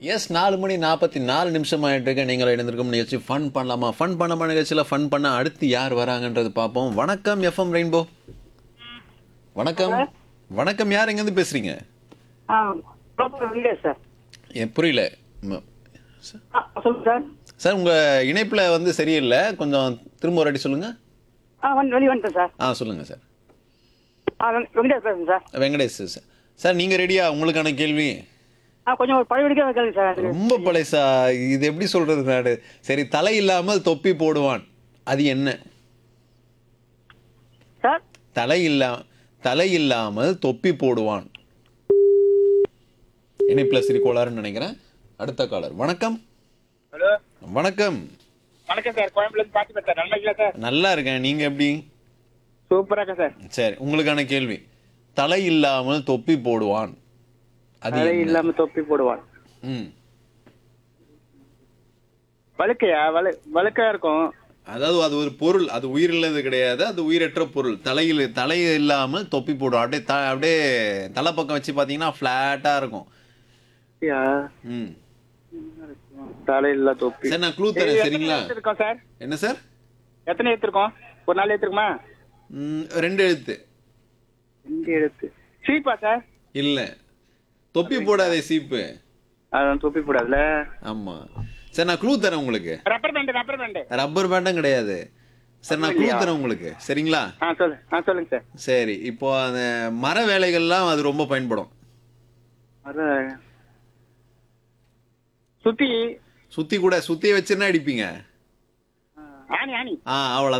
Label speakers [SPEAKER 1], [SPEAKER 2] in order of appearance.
[SPEAKER 1] S நாலு மணி நாற்பத்தி நாலு நிமிஷம் ஆயிட்டு இருக்கு நீங்கள் இணைந்திருக்கும் நிகழ்ச்சி ஃபன் பண்ணலாமா ஃபன் பண்ணாமா நிகழ்ச்சியில் ஃபன் பண்ண அடுத்து யார் வராங்கன்றது பார்ப்போம் வணக்கம் எஃப்எம் ரெயின்போ வணக்கம் வணக்கம் யார் எங்கேருந்து பேசுறீங்க
[SPEAKER 2] ஆ ப்ராப்பர் வெங்கடேஷ் சார்
[SPEAKER 1] எ, புரியல ம்.
[SPEAKER 2] ஆ சொல்லுங்க சார்
[SPEAKER 1] சார் உங்கள் இணைப்பில் வந்து சரியில்லை கொஞ்சம் திரும்ப ஒரு வாட்டி சொல்லுங்கள்
[SPEAKER 2] ஆ வந்து வெளியே வந்துட்டேன் சார்
[SPEAKER 1] ஆ சொல்லுங்கள் சார்
[SPEAKER 2] ஆ வெங்க- வெங்கடேஷ் பேசுறேன் சார்
[SPEAKER 1] வெங்கடேஷ் சார் சார் நீங்கள் ரெடியா உங்களுக்கான கேள்வி
[SPEAKER 2] ஆ கொஞ்சம் ஒரு பழைய வெடிக்க கேளுங்க சார்
[SPEAKER 1] ரொம்ப பழைசா இது எப்படி சொல்றது நாடு சரி தலை இல்லாமல் தொப்பி போடுவான் அது என்ன
[SPEAKER 2] சார்
[SPEAKER 1] தலை இல்லா தலை இல்லாமல் தொப்பி போடுவான் இணைப்புல சிறி கோளாறுன்னு நினைக்கிறேன் அடுத்த காலர் வணக்கம்
[SPEAKER 3] ஹலோ
[SPEAKER 1] வணக்கம்
[SPEAKER 3] வணக்கம் சார் கோயம்புல இருந்து பாத்து சார் நல்லா இருக்கீங்களா சார்
[SPEAKER 1] நல்லா இருக்கேன் நீங்க எப்படி
[SPEAKER 3] சூப்பரா இருக்கா சார்
[SPEAKER 1] சரி உங்களுக்கான கேள்வி தலை இல்லாமல் தொப்பி போடுவான் அது
[SPEAKER 3] தலை
[SPEAKER 1] என்ன?
[SPEAKER 3] இல்லாம தொப்பி போடுவான்
[SPEAKER 1] ம்
[SPEAKER 3] வழுக்கையா வலு வழுக்கா இருக்கும்
[SPEAKER 1] அதாவது அது ஒரு பொருள் அது உயிரிழந்தது கிடையாது அது உயிரற்ற பொருள் தலையில் தலை இல்லாமல் தொப்பி போடும் அப்படியே த அப்படியே தலை பக்கம் வச்சு பார்த்தீங்கன்னா ஃப்ளாட்டாக இருக்கும்
[SPEAKER 3] யா,
[SPEAKER 1] ம்
[SPEAKER 3] தலை இல்ல தொப்பி
[SPEAKER 1] சரி நான் க்ளூ
[SPEAKER 3] சரி,
[SPEAKER 1] தரேன்
[SPEAKER 3] எத்தனை
[SPEAKER 1] சரிங்களா
[SPEAKER 3] எழுத்து இருக்கோம் சார்
[SPEAKER 1] என்ன சார்
[SPEAKER 3] எத்தனை ஏத்திருக்கோம் ஒரு நாள் ஏத்திருக்குமா
[SPEAKER 1] ம், ரெண்டு எழுத்து
[SPEAKER 3] ரெண்டு எழுத்து சீப்பா சார்
[SPEAKER 1] இல்லை தொப்பி போடாதே சீப்பு
[SPEAKER 3] அதான் தொப்பி போடாதுல
[SPEAKER 1] ஆமாம் சரி நான் க்ளூ தரேன் உங்களுக்கு
[SPEAKER 3] rubber band rubber band
[SPEAKER 1] rubber பேண்டும் கிடையாது சரி நான் க்ளூ தரேன் உங்களுக்கு சரிங்களா
[SPEAKER 3] ஆ சொல்லு ஆ சொல்லுங்க சார்
[SPEAKER 1] சரி இப்போ அந்த மர வேலைகள்லாம் அது ரொம்ப பயன்படும்
[SPEAKER 3] வர சுத்தி
[SPEAKER 1] சுத்தி கூட சுத்தியை வச்சுன்னா அடிப்பீங்க
[SPEAKER 3] ஆணி ஆணி
[SPEAKER 1] ஆ அவ்வளோ